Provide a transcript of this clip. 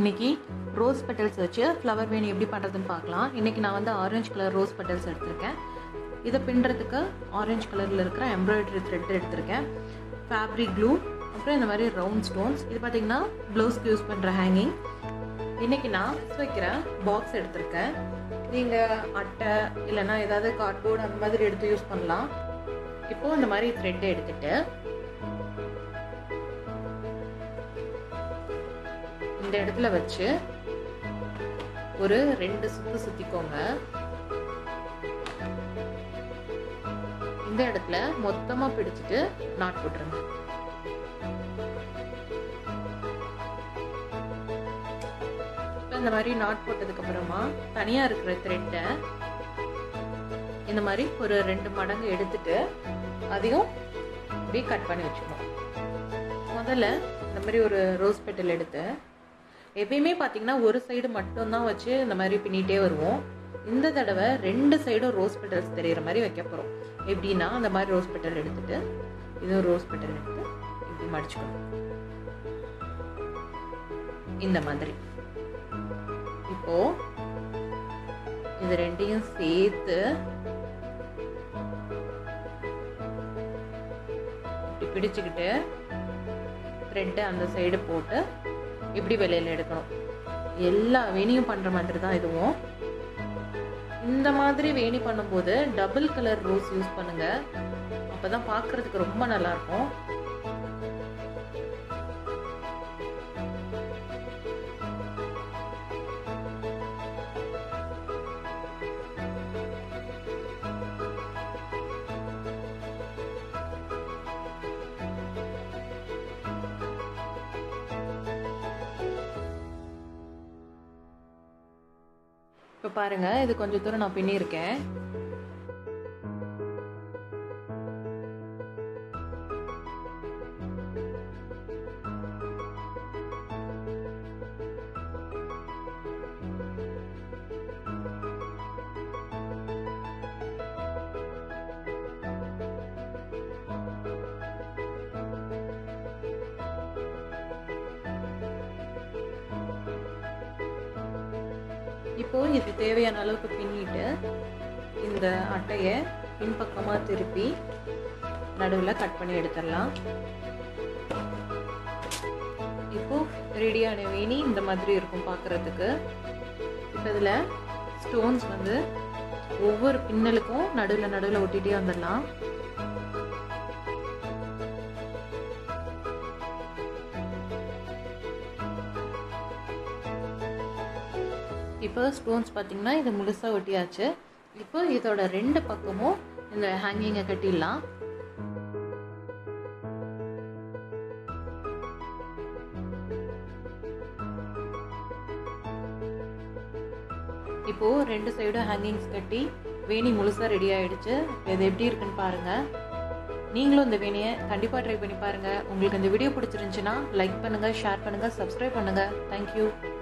இன்னைக்கு rose petals வச்சு flower வேணி எப்படி பண்ணுறதுன்னு பார்க்கலாம் இன்னைக்கு நான் வந்து ஆரஞ்சு கலர் ரோஸ் பெட்டல்ஸ் எடுத்திருக்கேன் இதை பின்னுறதுக்கு ஆரஞ்சு கலரில் இருக்கிற எம்ப்ராய்டரி த்ரெட் எடுத்திருக்கேன் ஃபேப்ரிக் க்ளூ அப்புறம் இந்த மாதிரி ரவுண்ட் ஸ்டோன்ஸ் இது பார்த்தீங்கன்னா ப்ளவுஸ்க்கு யூஸ் பண்ணுற ஹேங்கிங் இன்னைக்கு நான் வைக்கிற பாக்ஸ் எடுத்திருக்கேன் நீங்கள் அட்டை இல்லைன்னா ஏதாவது கார்ட்போர்டு அந்த மாதிரி எடுத்து யூஸ் பண்ணலாம் இப்போ இந்த மாதிரி த்ரெட்டை எடுத்துட்டு இந்த இடத்துல வச்சு ஒரு ரெண்டு சுத்து சுத்திக்கோங்க இந்த இடத்துல மொத்தமா பிடிச்சிட்டு நாட் போட்டுருங்க இந்த மாதிரி நாட் போட்டதுக்கு அப்புறமா தனியா இருக்கிற த்ரெட்டை இந்த மாதிரி ஒரு ரெண்டு மடங்கு எடுத்துட்டு அதையும் இப்படி கட் பண்ணி வச்சுக்கணும் முதல்ல இந்த மாதிரி ஒரு ரோஸ் பெட்டல் எடுத்து எப்பயுமே பார்த்தீங்கன்னா ஒரு சைடு மட்டும்தான் வச்சு இந்த மாதிரி பின்னிட்டே வருவோம் இந்த தடவை ரெண்டு சைடும் ரோஸ் பெட்டல்ஸ் தெரிகிற மாதிரி வைக்க போகிறோம் எப்படின்னா அந்த மாதிரி ரோஸ் பெட்டல் எடுத்துட்டு இது ரோஸ் பெட்டல் எடுத்து இப்படி மடிச்சுக்கணும் இந்த மாதிரி இப்போ இது ரெண்டையும் சேர்த்து இப்படி பிடிச்சுக்கிட்டு த்ரெட்டை அந்த சைடு போட்டு இப்படி வெளியில் எடுக்கணும் எல்லா வேணியும் பண்ணுற மாதிரி தான் இதுவும் இந்த மாதிரி வேணி பண்ணும்போது டபுள் கலர் ரோஸ் யூஸ் பண்ணுங்க அப்பதான் பார்க்கறதுக்கு ரொம்ப நல்லா இருக்கும் இப்போ பாருங்க இது கொஞ்சம் தூரம் நான் பின்னிருக்கேன் இப்போ இது தேவையான அளவுக்கு பின்னிட்டு இந்த அட்டையை பின்பக்கமாக திருப்பி நடுவில் கட் பண்ணி எடுத்துடலாம் இப்போ ரெடியான வேணி இந்த மாதிரி இருக்கும் பார்க்குறதுக்கு இப்போ இதில் ஸ்டோன்ஸ் வந்து ஒவ்வொரு பின்னலுக்கும் நடுவில் நடுவில் ஒட்டிகிட்டே வந்துடலாம் இப்போ ஸ்டோன்ஸ் பார்த்தீங்கன்னா இது முழுசாக ஒட்டியாச்சு இப்போ இதோட ரெண்டு பக்கமும் இந்த ஹேங்கிங்கை கட்டிடலாம் இப்போ ரெண்டு சைடும் ஹேங்கிங்ஸ் கட்டி வேணி முழுசாக ரெடி ஆயிடுச்சு இது எப்படி இருக்குன்னு பாருங்க நீங்களும் இந்த வேணியை கண்டிப்பாக ட்ரை பண்ணி பாருங்க உங்களுக்கு இந்த வீடியோ பிடிச்சிருந்துச்சுன்னா லைக் பண்ணுங்க ஷேர் பண்ணுங்க சப்ஸ்கிரைப் பண்ணுங்க தேங்க்யூ